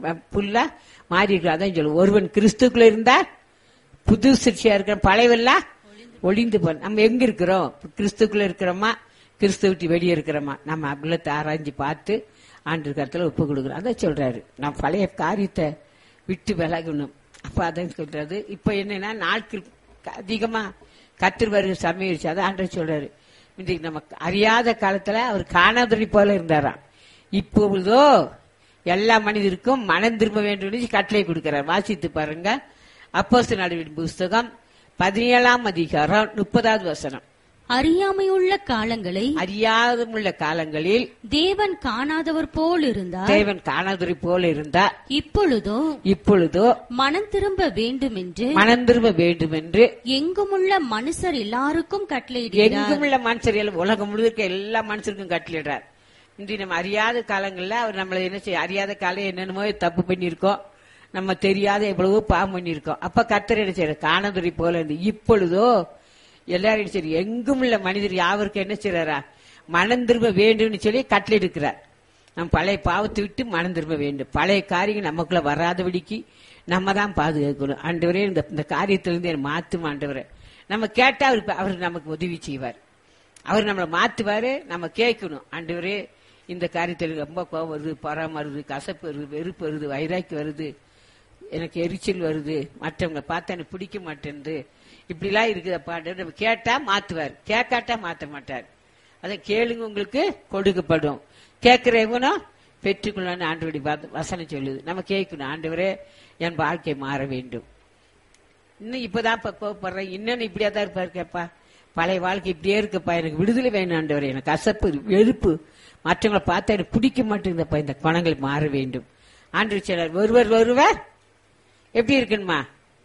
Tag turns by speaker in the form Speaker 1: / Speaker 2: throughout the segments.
Speaker 1: புல்லா மாறி இருக்கு அதான் சொல்லுவோம் ஒருவன் கிறிஸ்துக்குள்ள இருந்தா புது சிற்சியா இருக்கிற பழையவெல்லாம் ஒளிந்து போ நம்ம எங்க இருக்கிறோம் கிறிஸ்துக்குள்ள இருக்கிறோமா கிறிஸ்து விட்டு வெளியே இருக்கிறோமா நம்ம அவ்வளத்தை ஆராய்ஞ்சு பார்த்து ஆண்டு கருத்துல ஒப்பு கொடுக்குறோம் அதான் சொல்றாரு நான் பழைய காரியத்தை விட்டு விலகணும் அப்ப அதான் சொல்றாரு இப்ப என்னன்னா நாட்கள் அதிகமா கத்திர வருகிற சமையல் அதான் ஆண்டவர் சொல்றாரு இன்றைக்கு நம்ம அறியாத காலத்துல அவர் காணாதொழி போல இருந்தாராம் இப்பொழுதோ எல்லா மனிதருக்கும் மனம் திரும்ப வேண்டும் என்று கட்டளை கொடுக்கிறார் வாசித்து பாருங்க அப்போஸ்தலர் நடுவின் புஸ்தகம் பதினேழாம் அதிகாரம் முப்பதாவது வசனம்
Speaker 2: அறியாமையுள்ள காலங்களை
Speaker 1: அறியாதமுள்ள காலங்களில்
Speaker 2: தேவன் காணாதவர் போல் இருந்தார்
Speaker 1: தேவன் காணாதொழி போல இருந்தார்
Speaker 2: இப்பொழுதோ
Speaker 1: இப்பொழுதோ
Speaker 2: மனம் திரும்ப வேண்டும் என்று
Speaker 1: மனம் திரும்ப வேண்டும் என்று
Speaker 2: எங்குமுள்ள மனுஷர் எல்லாருக்கும் கட்டளையிடுகிறார்
Speaker 1: எங்கும் உள்ள மனுஷர் எல்லாம் உலகம் முழுக்க எல்லா மனுஷருக்கும் கட்டளிடுறார் இன்று நம்ம அறியாத காலங்கள்ல அவர் நம்மளை என்ன செய்ய அறியாத காலம் என்னென்னமோ தப்பு பண்ணியிருக்கோம் நம்ம தெரியாத எவ்வளவோ பாவம் பண்ணியிருக்கோம் அப்ப கர்த்தர் என்ன செய்யறார் காணதுரை போல இருந்து இப்பொழுதோ எல்லாரும் சரி எங்கும் உள்ள மனிதர் யாவருக்கும் என்ன செய்யறாரா மனம் திரும்ப வேண்டும்னு சொல்லி கட்டளை இருக்கிறார் நம்ம பழைய பாவத்தை விட்டு மனம் திரும்ப வேண்டும் பழைய காரியம் நமக்குள்ள வராதபடிக்கு நம்ம தான் பாதுகாக்கணும் ஆண்டவரே இந்த இந்த காரியத்திலிருந்து என்னை மாத்தும் ஆண்டவரே நம்ம கேட்டா அவர் அவர் நமக்கு உதவி செய்வார் அவர் நம்மளை மாத்துவாரு நம்ம கேட்கணும் ஆண்டவரே இந்த காரியத்தில் ரொம்ப கோவம் வருது பொறாம வருது கசப்பு வருது வெறுப்பு வருது வைராக்கி வருது எனக்கு எரிச்சல் வருது மற்றவங்களை பார்த்தா எனக்கு பிடிக்க மாட்டேன்து இப்படிலாம் இருக்குதப்பா நம்ம கேட்டா மாத்துவார் கேட்காட்டா மாத்த மாட்டார் அதை கேளுங்க உங்களுக்கு கொடுக்கப்படும் கேட்கிறவனும் பெற்றுக்கொள்ளணும் ஆண்டவடி வசனம் சொல்லுது நம்ம கேட்கணும் ஆண்டவரே என் வாழ்க்கை மாற வேண்டும் இன்னும் இப்பதான் இப்ப கோவப்படுறேன் இன்னும் இப்படியா தான் இருப்பாரு கேப்பா பழைய வாழ்க்கை இப்படியே இருக்குப்பா எனக்கு விடுதலை வேணும் ஆண்டவரே எனக்கு கசப்பு வெறுப்பு மற்றவங்களை பார்த்தா எனக்கு பிடிக்க மாட்டேங்குதப்பா இந்த குணங்கள் மாற வேண்டும் ஆண்டு சிலர் ஒருவர் ஒருவர் எப்படி இருக்குன்னுமா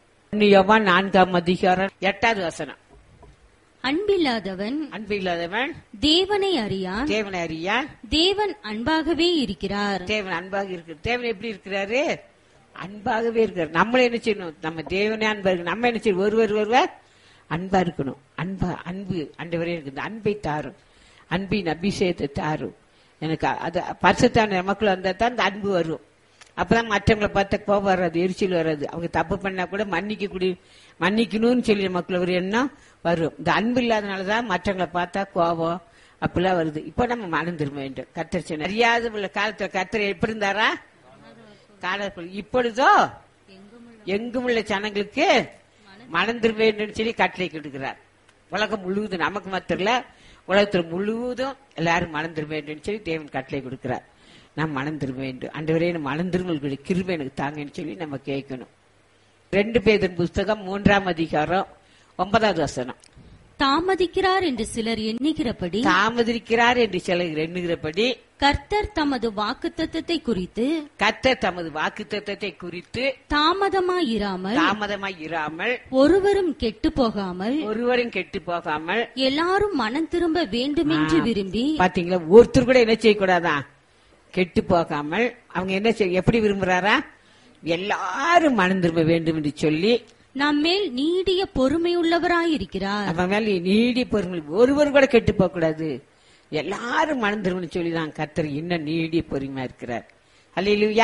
Speaker 1: யோவா நான்காம் அதிகாரம் எட்டாவது வசனம்
Speaker 2: அன்பில்லாதவன்
Speaker 1: அன்பு இல்லாதவன்
Speaker 2: தேவனை அறியான்
Speaker 1: தேவனை அறியான்
Speaker 2: தேவன் அன்பாகவே இருக்கிறார்
Speaker 1: தேவன் அன்பாக இருக்கு தேவன் எப்படி இருக்கிறாரு அன்பாகவே இருக்காரு நம்மள என்ன செய்யணும் நம்ம தேவனே அன்பா இருக்கு நம்ம என்ன செய்யணும் ஒருவர் ஒருவர் அன்பா இருக்கணும் அன்பா அன்பு அண்டவரே இருக்கு இந்த அன்பை தாரும் அன்பின் அபிஷேகத்தை தாரும் எனக்கு அது பரிசுத்தான நமக்குள்ள வந்தா தான் இந்த அன்பு வரும் அப்பதான் மற்றவங்களை பார்த்த கோபம் வராது எரிச்சல் வராது அவங்க தப்பு பண்ணா கூட மன்னிக்க கூடிய மன்னிக்கணும்னு சொல்லி நமக்குள்ள ஒரு எண்ணம் வரும் இந்த அன்பு இல்லாதனாலதான் மற்றவங்களை பார்த்தா கோபம் அப்படிலாம் வருது இப்போ நம்ம மனம் திரும்ப வேண்டும் கத்தர் சொன்ன அறியாத உள்ள காலத்துல கத்தர் எப்படி இருந்தாரா காலத்தில் இப்பொழுதோ எங்கும் உள்ள ஜனங்களுக்கு மனம் திரும்ப வேண்டும் சொல்லி கட்டளை கொடுக்கிறார் உலகம் முழுவதும் நமக்கு மாத்திரம் இல்ல உலகத்தில் முழுவதும் எல்லாரும் மனம் திரும்ப வேண்டும் சொல்லி தேவன் கட்டளை கொடுக்கிறார் நாம் மனம் திரும்ப வேண்டும் அண்டவரே மனம் திரும்ப கிருபை எனக்கு தாங்கன்னு சொல்லி நம்ம கேட்கணும் ரெண்டு பேரின் புஸ்தகம் மூன்றாம் அதிகாரம் ஒன்பதாவது வசனம்
Speaker 2: தாமதிக்கிறார் என்று சிலர் எண்ணுகிறபடி
Speaker 1: தாமதிக்கிறார் என்று சிலர் எண்ணுகிறபடி
Speaker 2: கர்த்தர் தமது வாக்குத்தத்தத்தை குறித்து
Speaker 1: கர்த்தர் தமது வாக்குத்தத்தத்தை குறித்து
Speaker 2: தாமதமாயிராமல்
Speaker 1: தாமதமாய் இராமல்
Speaker 2: ஒருவரும் கெட்டு போகாமல்
Speaker 1: ஒருவரும் கெட்டு போகாமல்
Speaker 2: எல்லாரும் மனம் திரும்ப வேண்டுமென்று விரும்பி
Speaker 1: பாத்தீங்களா ஒருத்தர் கூட என்ன செய்யக்கூடாதான் கெட்டு போகாமல் அவங்க என்ன செய்ய எப்படி விரும்புறாரா எல்லாரும் மனம் திரும்ப வேண்டும் என்று சொல்லி
Speaker 2: நம்மேல் நீடிய பொறுமையுள்ளவராயிருக்கிறார்
Speaker 1: அவன் மேல நீடி பொறுமை ஒருவர் கூட கெட்டு போக கூடாது எல்லாரும் மனம் திரும்பணும் சொல்லி தான் கத்தர் இன்னும் நீடிய பொறுமையா இருக்கிறார் அல்லையா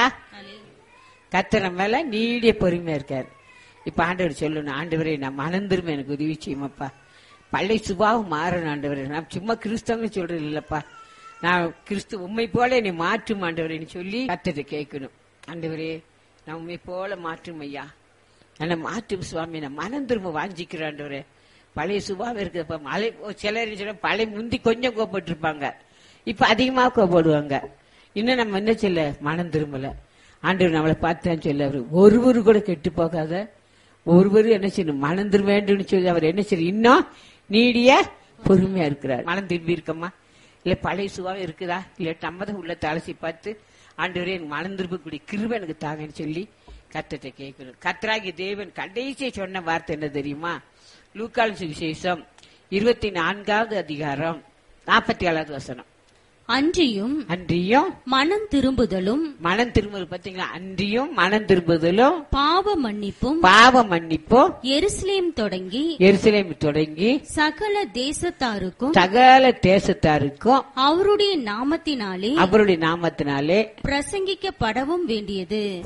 Speaker 1: கத்தர் நம்ம மேல நீடிய பொறுமையா இருக்கார் இப்ப ஆண்டவர் சொல்லணும் ஆண்டவரே நான் மனம் திரும்ப எனக்கு உதவி செய்யுமாப்பா பழைய சுபாவம் மாறணும் ஆண்டவரே நான் சும்மா கிறிஸ்தவங்க சொல்றது இல்லப்பா நான் கிறிஸ்து உண்மை போல என்னை மாற்றும் ஆண்டவரேன்னு சொல்லி கத்தரை கேட்கணும் ஆண்டவரே நான் உண்மை போல மாற்றும் ஐயா என்னை மாற்றும் சுவாமி நான் மனம் திரும்ப வாஞ்சிக்கிறேன் ஆண்டவரே பழைய சுபாவம் இருக்குதுப்பா மழை சிலர் சொல்ல பழைய முந்தி கொஞ்சம் கோபப்பட்டிருப்பாங்க இப்ப அதிகமா கோபப்படுவாங்க இன்னும் நம்ம என்ன சொல்ல மனம் திரும்பல ஆண்டவர் நம்மளை பார்த்தான் சொல்ல அவரு ஒருவரு கூட கெட்டு போகாத ஒருவரும் என்ன செய்யணும் மனம் திரும்ப வேண்டும்னு சொல்லி அவர் என்ன செய்யணும் இன்னும் நீடிய பொறுமையா இருக்கிறார் மனம் திரும்பி இருக்கம்மா இல்ல பழைய சுபாவம் இருக்குதா இல்ல நம்ம தான் உள்ள தலசி பார்த்து ஆண்டவரே எனக்கு மனம் திரும்பக்கூடிய கிருபை எனக்கு தாங்கன்னு சொல்லி கத்தத்தை கேட்கணும் கத்தராகி தேவன் கடைசியை சொன்ன வார்த்தை என்ன தெரியுமா லூக்கால் சுவிசேஷம் இருபத்தி நான்காவது அதிகாரம் நாற்பத்தி ஏழாவது வசனம்
Speaker 2: அன்றியும்
Speaker 1: அன்றியும்
Speaker 2: மனம் திரும்புதலும்
Speaker 1: மனம் திரும்புதல் பாத்தீங்களா அன்றியும் மனம் திரும்புதலும்
Speaker 2: பாவ மன்னிப்பும்
Speaker 1: பாவ மன்னிப்பும்
Speaker 2: எருசலேம் தொடங்கி
Speaker 1: எருசலேம் தொடங்கி
Speaker 2: சகல தேசத்தாருக்கும்
Speaker 1: சகல தேசத்தாருக்கும்
Speaker 2: அவருடைய நாமத்தினாலே
Speaker 1: அவருடைய நாமத்தினாலே
Speaker 2: பிரசங்கிக்கப்படவும் வேண்டியது